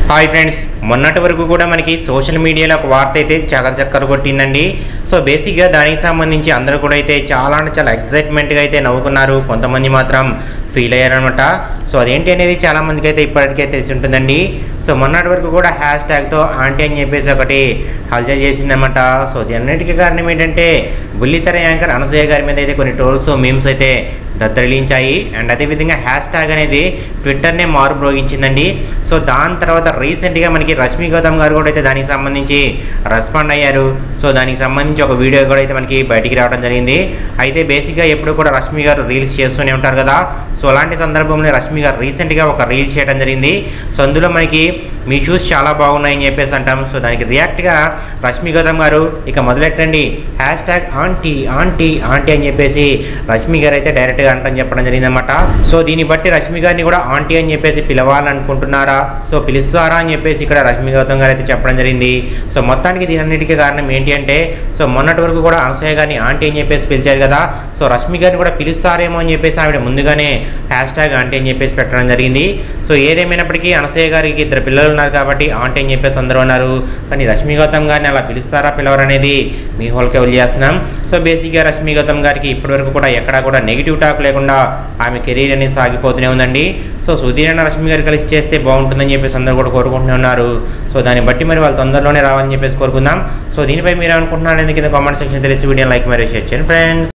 hi friends మొన్నటి వరకు కూడా మనకి సోషల్ మీడియాలో ఒక వార్త అయితే చక్కర చక్కర కొట్టిందండి సో బేసిక్గా దానికి సంబంధించి అందరూ కూడా అయితే చాలా అంటే చాలా ఎక్సైట్మెంట్గా అయితే నవ్వుకున్నారు కొంతమంది మాత్రం ఫీల్ అయ్యారనమాట సో అదేంటి అనేది చాలా మందికి అయితే ఇప్పటికే తెలిసి ఉంటుందండి సో మొన్నటి వరకు కూడా హ్యాష్ ట్యాగ్తో ఆంటీ అని చెప్పేసి ఒకటి హల్చల్ చేసిందనమాట సో దీన్నిటికీ కారణం ఏంటంటే బుల్లితెర యాంకర్ అనసూయ గారి మీద అయితే కొన్ని ట్రోల్స్ మీమ్స్ అయితే దద్దరిలించాయి అండ్ అదేవిధంగా హ్యాష్ ట్యాగ్ అనేది ట్విట్టర్నే మారుమ్రోగించిందండి సో దాని తర్వాత రీసెంట్గా మనకి రష్మి గౌతమ్ గారు కూడా అయితే దానికి సంబంధించి రెస్పాండ్ అయ్యారు సో దానికి సంబంధించి ఒక వీడియో కూడా అయితే మనకి బయటికి రావడం జరిగింది అయితే బేసిక్గా ఎప్పుడు కూడా రష్మి గారు రీల్స్ చేస్తూనే ఉంటారు కదా సో అలాంటి సందర్భంలో రష్మి గారు రీసెంట్గా ఒక రీల్ చేయడం జరిగింది సో అందులో మనకి మీ షూస్ చాలా బాగున్నాయని చెప్పేసి అంటాం సో దానికి రియాక్ట్గా రష్మి గౌతమ్ గారు ఇక మొదలెట్టండి hashtag aunty aunty aunty అని చెప్పేసి రష్మి గారు అయితే డైరెక్ట్గా అంటని చెప్పడం జరిగిందన్నమాట సో దీన్ని బట్టి రష్మి గారిని కూడా ఆంటీ అని చెప్పేసి పిలవాలనుకుంటున్నారా సో పిలుస్తారా అని చెప్పేసి ఇక్కడ రష్మి గౌతమ్ గారు అయితే చెప్పడం జరిగింది సో మొత్తానికి దీని అన్నిటికీ కారణం ఏంటి అంటే సో మొన్నటి వరకు కూడా అనసూయ గారిని ఆంటీ అని చెప్పేసి పిలిచారు కదా సో రష్మి గారిని కూడా పిలుస్తారేమో అని చెప్పేసి ఆవిడ ముందుగానే హ్యాష్ ట్యాగ్ ఆంటీ అని చెప్పేసి పెట్టడం జరిగింది సో ఏదేమైనప్పటికీ అనసూయ గారికి ఇద్దరు పిల్లలు ఉన్నారు కాబట్టి ఆంటీ అని చెప్పేసి అందరూ ఉన్నారు కానీ రష్మి గౌతమ్ గారిని అలా పిలుస్తారా పిలవరనేది మీ హోల్కే వదిలేస్తున్నాం సో బేసిక్గా రష్మి గౌతమ్ గారికి ఇప్పటివరకు కూడా ఎక్కడా కూడా నెగిటివ్ టాక్ లేకుండా ఆమె కెరీర్ అనేది సాగిపోతూనే ఉందండి సో సుధీర్ అన్న రష్మి గారు కలిసి చేస్తే బాగుంటుందని చెప్పేసి అందరూ కూడా కోరుకుంటూనే ఉన్నారు సో దాన్ని బట్టి మరి వాళ్ళు తొందరలోనే రావాలని చెప్పేసి కోరుకుందాం సో దీనిపై మీరు అనుకుంటున్నారు కింద కామెంట్ సెక్షన్ తెలిసి వీడియో లైక్ మరియు షేర్ చేయండి ఫ్రెండ్స్